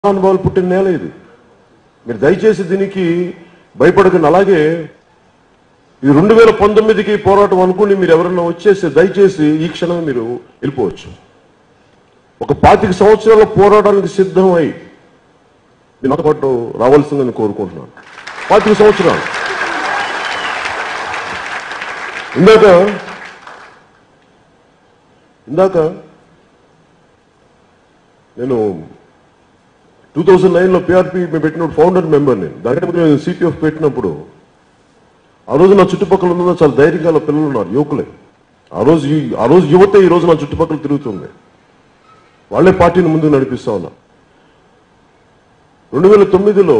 మహానుభావులు పుట్టిన నేల ఇది మీరు దయచేసి దీనికి భయపడకండి అలాగే ఈ రెండు వేల పంతొమ్మిదికి పోరాటం అనుకుని మీరు ఎవరన్నా వచ్చేసి దయచేసి ఈ క్షణం మీరు వెళ్ళిపోవచ్చు ఒక పాతిక సంవత్సరాల పోరాటానికి సిద్ధమై నేను నాతో పాటు రావాల్సిందని కోరుకుంటున్నాను పాతిక సంవత్సరాలు ఇందాక ఇందాక నేను టూ థౌజండ్ నైన్లో పిఆర్పి మేము పెట్టినప్పుడు ఫౌండర్ మెంబర్ నేను దానికంటే ముందు నేను సిపిఎఫ్ పెట్టినప్పుడు ఆ రోజు నా చుట్టుపక్కల ఉన్న చాలా ధైర్యంగా గల పిల్లలు ఉన్నారు యువకులే ఆ రోజు ఈ- ఆ రోజు యువతే ఈ రోజు నా చుట్టుపక్కల తిరుగుతుంది వాళ్ళే పార్టీని ముందుకు నడిపిస్తా ఉన్నా రెండు వేల తొమ్మిదిలో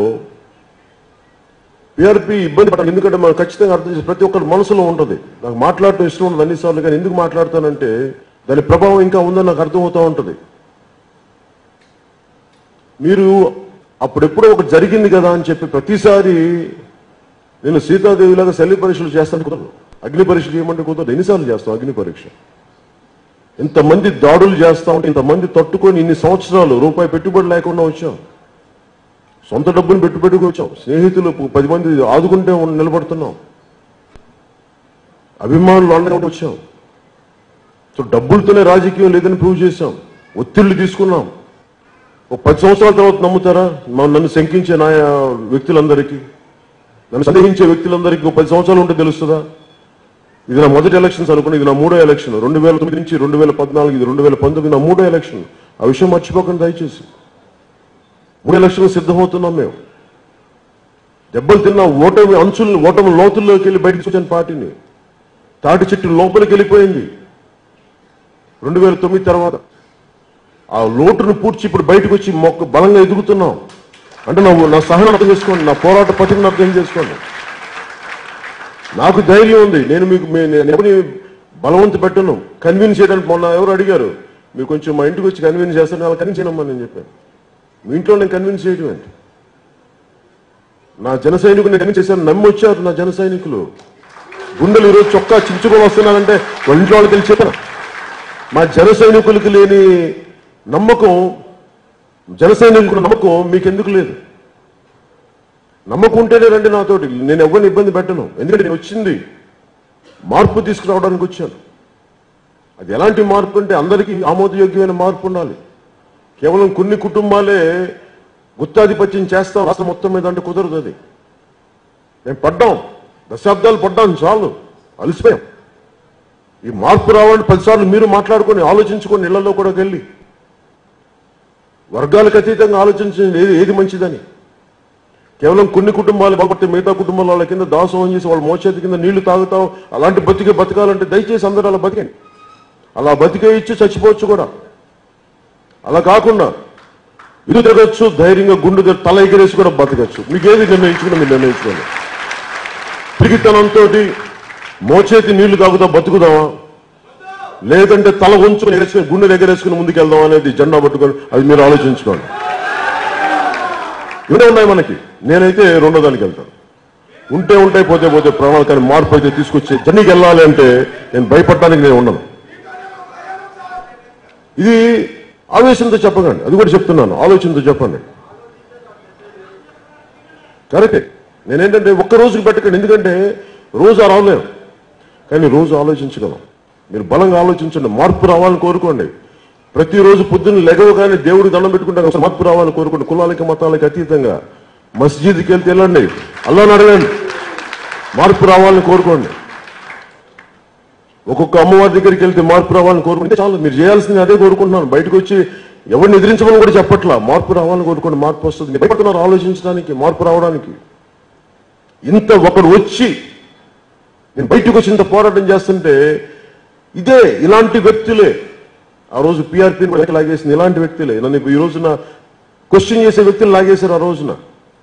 పిఆర్పి ఇబ్బంది పడాలి ఎందుకంటే మనం ఖచ్చితంగా అర్థం చేసి ప్రతి ఒక్కరి మనసులో ఉంటుంది నాకు మాట్లాడటం ఇష్టం ఉండదు అన్నిసార్లు కానీ ఎందుకు మాట్లాడతానంటే దాని ప్రభావం ఇంకా ఉందని నాకు అర్థమవుతూ ఉంటుంది మీరు అప్పుడెప్పుడో ఒకటి జరిగింది కదా అని చెప్పి ప్రతిసారి నేను సీతాదేవిలాగా శల్య పరీక్షలు చేస్తాను కుదరదు అగ్ని పరీక్ష చేయమంటే కుదరదు ఎన్నిసార్లు చేస్తాం అగ్ని పరీక్ష ఇంతమంది దాడులు చేస్తా ఉంటే ఇంతమంది తట్టుకొని ఇన్ని సంవత్సరాలు రూపాయి పెట్టుబడి లేకుండా వచ్చాం సొంత డబ్బును పెట్టుబడికి వచ్చాం స్నేహితులు పది మంది ఆదుకుంటే ఉన్న- నిలబడుతున్నాం అభిమానులు అండగా వచ్చాం సో డబ్బులతోనే రాజకీయం లేదని ప్రూవ్ చేశాం ఒత్తిళ్లు తీసుకున్నాం ఒక పది సంవత్సరాల తర్వాత నమ్ముతారా మా నన్ను శంకించే నా వ్యక్తులందరికీ నన్ను సందేహించే వ్యక్తులందరికీ ఒక పది సంవత్సరాలు ఉంటే తెలుస్తుందా ఇది నా మొదటి ఎలక్షన్స్ అనుకుని ఇది నా మూడో ఎలక్షన్ రెండు వేల తొమ్మిది నుంచి రెండు వేల పద్నాలుగు ఇది రెండు వేల పంతొమ్మిది నా మూడో ఎలక్షన్ ఆ విషయం మర్చిపోకండి దయచేసి మూడు ఎలక్షన్ సిద్ధమవుతున్నాం మేము దెబ్బలు తిన్న ఓటమి అంచులు ఓటమి లోతుల్లోకి వెళ్ళి బయటకు వచ్చాను పార్టీని తాటి చెట్టు లోపలికి వెళ్ళిపోయింది రెండు వేల తొమ్మిది తర్వాత ఆ లోటును పూడ్చి ఇప్పుడు బయటకు వచ్చి మొక్క బలంగా ఎదుగుతున్నాం అంటే నా నా సహనం అర్థం చేసుకోండి నా పోరాట పట్టుకుని అర్థం చేసుకోండి నాకు ధైర్యం ఉంది నేను మీకు మీ- నేను ఎవరిని బలవంత పెట్టను కన్విన్స్ చేయడానికి మొన్న ఎవరు అడిగారు మీరు కొంచెం మా ఇంటికి వచ్చి కన్విన్స్ చేస్తాను అలా కన్విన్స్ చేయనమ్మా నేను చెప్పాను మీ ఇంట్లో నేను కన్విన్స్ చేయడం ఏంటి నా జన సైనికులు కన్విన్స్ చేశాను నమ్మి వచ్చారు నా జన సైనికులు గుండెలు ఈరోజు చొక్కా చించుకొని వస్తున్నానంటే వాళ్ళ ఇంట్లో వాళ్ళకి వెళ్ళి చెప్పాను మా జన సైనికులకి లేని నమ్మకం జన సైనికుల నమ్మకం మీకెందుకు లేదు నమ్మకం ఉంటేనే రండి నాతోటి నేను ఎవరిని ఇబ్బంది పెట్టను ఎందుకంటే నేను వచ్చింది మార్పు తీసుకురావడానికి వచ్చాను అది ఎలాంటి మార్పు అంటే అందరికీ ఆమోదయోగ్యమైన మార్పు ఉండాలి కేవలం కొన్ని కుటుంబాలే గుత్తాధిపత్యం చేస్తాం రాష్ట్రం మొత్తం మీద అంటే కుదరదు అది మేము పడ్డాం దశాబ్దాలు పడ్డాం చాలు అలసిపోయాం ఈ మార్పు రావాలని పదిసార్లు మీరు మాట్లాడుకొని ఆలోచించుకొని ఇళ్లలో కూడా వెళ్ళి వర్గాలకు అతీతంగా ఆలోచించండి ఏది ఏది మంచిదని కేవలం కొన్ని కుటుంబాలు బాగుపడితే మిగతా కుటుంబాల వాళ్ళ కింద దాసోహం చేసి వాళ్ళ మోచేతి కింద నీళ్లు తాగుతాం అలాంటి బతికే బతకాలంటే దయచేసి అందరూ అలా బతికండి అలా బతికే ఇచ్చి చచ్చిపోవచ్చు కూడా అలా కాకుండా ఇరు తిరగచ్చు ధైర్యంగా గుండు దగ్గర తల ఎగిరేసి కూడా బతకచ్చు మీకు ఏది నిర్ణయించుకున్నా మీరు నిర్ణయించుకోండి పిరిగితనంతో మోచేతి నీళ్లు తాగుతా బతుకుదామా లేదంటే తల ఉంచుకుని ఎగరేసుకుని గుండె ఎగరేసుకుని ముందుకెళ్దాం అనేది జెండా పట్టుకొని అది మీరు ఆలోచించుకోండి ఇవే ఉన్నాయి మనకి నేనైతే రెండో దానికి వెళ్తాను ఉంటే ఉంటాయి పోతే పోతే ప్రాణాలు కానీ మార్పు అయితే తీసుకొచ్చి జర్నీకి వెళ్ళాలి అంటే నేను భయపడడానికి నేను ఉండను ఇది ఆవేశంతో చెప్పకండి అది కూడా చెప్తున్నాను ఆలోచనతో చెప్పండి కరెక్టే నేనేంటంటే ఒక్క రోజుకి పెట్టకండి ఎందుకంటే రోజు ఆ రాలేం కానీ రోజు ఆలోచించగలం మీరు బలంగా ఆలోచించండి మార్పు రావాలని కోరుకోండి ప్రతిరోజు పొద్దున్న లెగవగానే దేవుడికి దండం పెట్టుకుంటే అసలు మార్పు రావాలని కోరుకోండి కులాలకి మతాలకి అతీతంగా మస్జిద్కి వెళ్తే వెళ్ళండి అల్లాని అడగండి మార్పు రావాలని కోరుకోండి ఒక్కొక్క అమ్మవారి దగ్గరికి వెళ్తే మార్పు రావాలని కోరుకుంటే చాలు మీరు చేయాల్సింది అదే కోరుకుంటున్నాను బయటకు వచ్చి ఎవరిని ఎదిరించమని కూడా చెప్పట్లా మార్పు రావాలని కోరుకోండి మార్పు వస్తుంది మీరు భయపడుతున్నారు ఆలోచించడానికి మార్పు రావడానికి ఇంత ఒకడు వచ్చి నేను బయటకు వచ్చి ఇంత పోరాటం చేస్తుంటే ఇదే ఇలాంటి వ్యక్తులే ఆ రోజు పిఆర్పీని కూడా లాగేసింది ఇలాంటి వ్యక్తులే నన్ను ఈ రోజున క్వశ్చన్ చేసే వ్యక్తులు లాగేశారు ఆ రోజున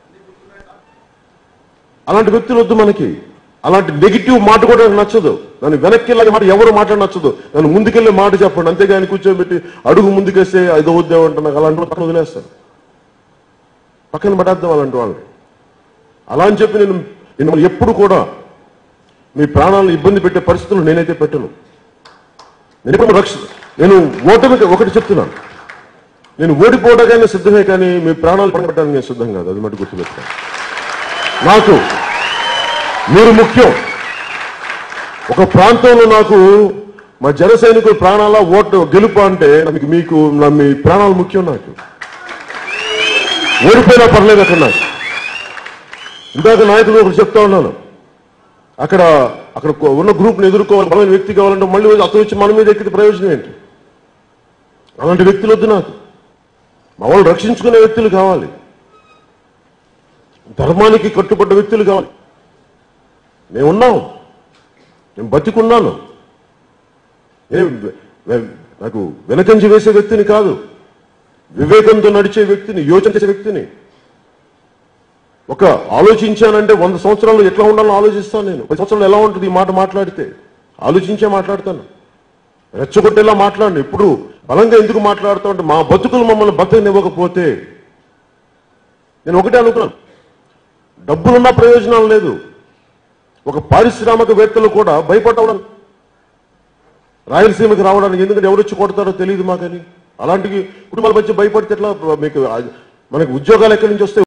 అలాంటి వ్యక్తులు వద్దు మనకి అలాంటి నెగిటివ్ మాట కూడా నాకు నచ్చదు నన్ను వెనక్కి వెళ్ళే మాట ఎవరు మాట నచ్చదు నన్ను ముందుకెళ్ళే మాట చెప్పండి అంతేగాని కూర్చోబెట్టి అడుగు ముందుకేస్తే అది వద్దామంటే నాకు అలాంటి వాళ్ళు పక్కన వదిలేస్తాను పక్కన పడేద్దాం అలాంటి వాళ్ళని అలా అని చెప్పి నేను నేను ఎప్పుడు కూడా మీ ప్రాణాలను ఇబ్బంది పెట్టే పరిస్థితులు నేనైతే పెట్టను నేను ఎప్పుడు రక్ష నేను ఓటమికి ఒకటి చెప్తున్నాను నేను ఓడిపోవడానికైనా సిద్ధమే కానీ మీ ప్రాణాలు పడగొట్టడానికి నేను సిద్ధం కాదు అది మటు గుర్తుపెట్టాను నాకు మీరు ముఖ్యం ఒక ప్రాంతంలో నాకు మా జన సైనికుల ప్రాణాల ఓటు గెలుపు అంటే నాకు మీకు నా మీ ప్రాణాలు ముఖ్యం నాకు ఓడిపోయినా పర్లేదు అక్కడ నాకు ఇందాక నాయకులు ఒకటి చెప్తా ఉన్నాను అక్కడ అక్కడ ఉన్న గ్రూప్ని ఎదుర్కోవాలి బలమైన వ్యక్తి కావాలంటే మళ్ళీ అతను వచ్చి మన మీద ఎక్కితే ప్రయోజనం ఏంటి అలాంటి వ్యక్తులు వద్దు నాకు మా వాళ్ళు రక్షించుకునే వ్యక్తులు కావాలి ధర్మానికి కట్టుబడ్డ వ్యక్తులు కావాలి మేము ఉన్నాం నేను బతికున్నాను ఏ వె- నాకు వెనకంజి వేసే వ్యక్తిని కాదు వివేకంతో నడిచే వ్యక్తిని యోచన చేసే వ్యక్తిని ఒక ఆలోచించానంటే వంద సంవత్సరాలు ఎట్లా ఉండాలో ఆలోచిస్తాను నేను పది సంవత్సరాలు ఎలా ఉంటుంది ఈ మాట మాట్లాడితే ఆలోచించే మాట్లాడతాను రెచ్చగొట్టేలా మాట్లాడను ఇప్పుడు బలంగా ఎందుకు మాట్లాడుతా అంటే మా బతుకులు మమ్మల్ని బతకనివ్వకపోతే నేను ఒకటే అనుకున్నాను డబ్బులున్న ప్రయోజనం లేదు ఒక పారిశ్రామికవేత్తలు కూడా భయపడవడం రాయలసీమకి రావడానికి ఎందుకంటే ఎవరు వచ్చి కొడతారో తెలియదు మాకని అలాంటి కుటుంబాల మధ్య భయపడితే ఎట్లా మీకు మనకి ఉద్యోగాలు ఎక్కడి నుంచి వస్తాయి